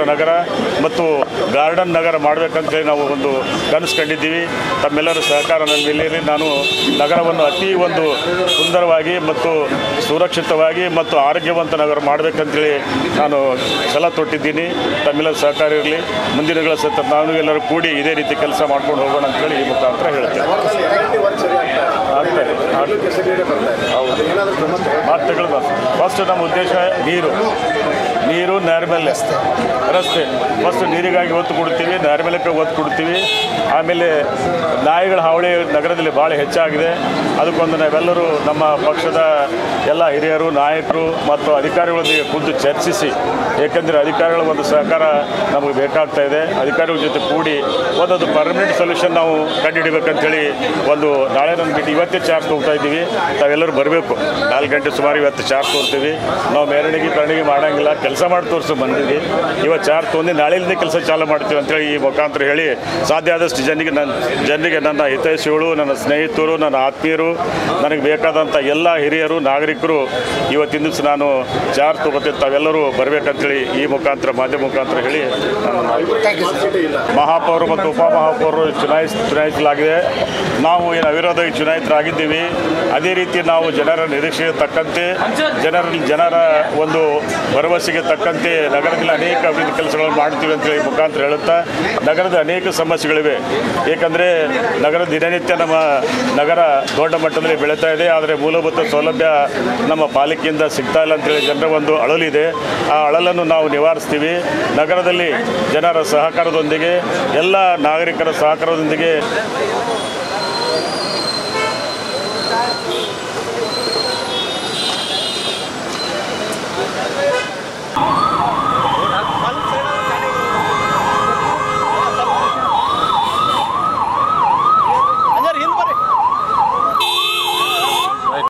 ನಗರ ಮತ್ತು ಗಾರ್ಡನ್ ನಗರ ಮಾಡಬೇಕಂತೇಳಿ ನಾವು ಒಂದು ಕನಸು ಕಂಡಿದ್ದೀವಿ ತಮ್ಮೆಲ್ಲರ ಸಹಕಾರ ನನ್ನ ಮೇಲೆ ನಾನು ನಗರವನ್ನು ಅತಿ ಒಂದು ಸುಂದರವಾಗಿ ಮತ್ತು ಸುರಕ್ಷಿತವಾಗಿ ಮತ್ತು ಆರೋಗ್ಯವಂತ ನಗರ ಮಾಡಬೇಕಂತೇಳಿ ನಾನು ಛಲ ತೊಟ್ಟಿದ್ದೀನಿ ತಮ್ಮೆಲ್ಲರ ಸಹಕಾರ ಇರಲಿ ಮುಂದಿನ ದಿನಗಳ ಸತ ನಾನು ಎಲ್ಲರೂ ಕೂಡಿ ಇದೇ ರೀತಿ ಕೆಲಸ ಮಾಡ್ಕೊಂಡು ಹೋಗೋಣ ಅಂತೇಳಿ ಈ ಮುಖಾಂತರ ಹೇಳ್ತೇನೆ ಆಗ್ತದೆ ಆಗ್ತದೆ ಮಾತುಗಳು ಫಸ್ಟ್ ನಮ್ಮ ಉದ್ದೇಶ ನೀರು ನೀರು ನೈರ್ಮಲ್ಯ ರಸ್ತೆ ಫಸ್ಟ್ ನೀರಿಗಾಗಿ ಒತ್ತು ಕೊಡ್ತೀವಿ ನೈರ್ಮಲ್ಯಕ್ಕೆ ಒತ್ತು ಕೊಡ್ತೀವಿ ಆಮೇಲೆ ನಾಯಿಗಳ ಹಾವಳಿ ನಗರದಲ್ಲಿ ಭಾಳ ಹೆಚ್ಚಾಗಿದೆ ಅದಕ್ಕೊಂದು ನಾವೆಲ್ಲರೂ ನಮ್ಮ ಪಕ್ಷದ ಎಲ್ಲ ಹಿರಿಯರು ನಾಯಕರು ಮತ್ತು ಅಧಿಕಾರಿಗಳೊಂದಿಗೆ ಖುದ್ದು ಚರ್ಚಿಸಿ ಏಕೆಂದರೆ ಅಧಿಕಾರಿಗಳ ಒಂದು ಸಹಕಾರ ನಮಗೆ ಬೇಕಾಗ್ತಾ ಇದೆ ಅಧಿಕಾರಿಗಳ ಜೊತೆ ಕೂಡಿ ಒಂದೊಂದು ಪರ್ಮನೆಂಟ್ ಸೊಲ್ಯೂಷನ್ ನಾವು ಕಂಡುಹಿಡಿಬೇಕಂತೇಳಿ ಒಂದು ನಾಳೆ ನನ್ನ ಬಿಟ್ಟು ಇವತ್ತೇ ಚಾರ್ಜ್ ತೊಗೊಳ್ತಾ ಇದ್ದೀವಿ ತಾವೆಲ್ಲರೂ ಬರಬೇಕು ನಾಲ್ಕು ಗಂಟೆ ಸುಮಾರು ಇವತ್ತು ಚಾರ್ಜ್ ತೊಗೊಳ್ತೀವಿ ನಾವು ಮೆರವಣಿಗೆ ಕರಣಿಗೆ ಮಾಡೋಂಗಿಲ್ಲ ಕೆಲಸ ಮಾಡಿ ತೋರಿಸು ಬಂದಿದ್ವಿ ಇವತ್ತು ಚಾರ್ಜ್ ತೊಗೊಂಡು ನಾಳೆಯಿಂದ ಕೆಲಸ ಚಾಲು ಮಾಡ್ತೀವಿ ಅಂತೇಳಿ ಈ ಮುಖಾಂತರ ಹೇಳಿ ಸಾಧ್ಯ ಆದಷ್ಟು ಜನರಿಗೆ ನನ್ನ ಜನರಿಗೆ ನನ್ನ ಹಿತೈಷಿಗಳು ನನ್ನ ಸ್ನೇಹಿತರು ನನ್ನ ಆತ್ಮೀಯರು ನನಗೆ ಬೇಕಾದಂಥ ಎಲ್ಲ ಹಿರಿಯರು ನಾಗರಿಕರು ಇವತ್ತಿನ ದಿವಸ ನಾನು ಚಾರ್ಜ್ ತೊಗೋತೀನಿ ತಾವೆಲ್ಲರೂ ಬರಬೇಕಂತೇಳಿ ಈ ಮುಖಾಂತರ ಮಾಧ್ಯಮ ಮುಖಾಂತರ ಹೇಳಿ ನಾನು ಮಹಾಪೌರು ಮತ್ತು ಉಪಮಹಾಪೌರರು ಚುನಾಯಿಸ್ ಚುನಾಯಿಸಲಾಗಿದೆ ನಾವು ಏನು ಅವಿರೋಧವಾಗಿ ಚುನಾಯಿತರಾಗಿದ್ದೀವಿ ಅದೇ ರೀತಿ ನಾವು ಜನರ ನಿರೀಕ್ಷೆಗೆ ತಕ್ಕಂತೆ ಜನರ ಜನರ ಒಂದು ಭರವಸೆಗೆ ತಕ್ಕಂತೆ ನಗರದಲ್ಲಿ ಅನೇಕ ಅಭಿವೃದ್ಧಿ ಕೆಲಸಗಳನ್ನು ಮಾಡ್ತೀವಿ ಅಂತೇಳಿ ಈ ಮುಖಾಂತರ ಹೇಳುತ್ತಾ ನಗರದ ಅನೇಕ ಸಮಸ್ಯೆಗಳಿವೆ ಏಕೆಂದರೆ ನಗರ ದಿನನಿತ್ಯ ನಮ್ಮ ನಗರ ದೊಡ್ಡ ಮಟ್ಟದಲ್ಲಿ ಬೆಳೀತಾ ಇದೆ ಆದರೆ ಮೂಲಭೂತ ಸೌಲಭ್ಯ ನಮ್ಮ ಪಾಲಿಕೆಯಿಂದ ಸಿಗ್ತಾ ಇಲ್ಲ ಅಂತೇಳಿ ಜನರ ಒಂದು ಅಳಲಿದೆ ಆ ಅಳಲನ್ನು ನಾವು ನಿವಾರಿಸ್ತೀವಿ ನಗರದಲ್ಲಿ ಜನರ ಸಹಕಾರದೊಂದಿಗೆ ಎಲ್ಲ ನಾಗರಿಕರ ಸಹಕಾರದೊಂದಿಗೆ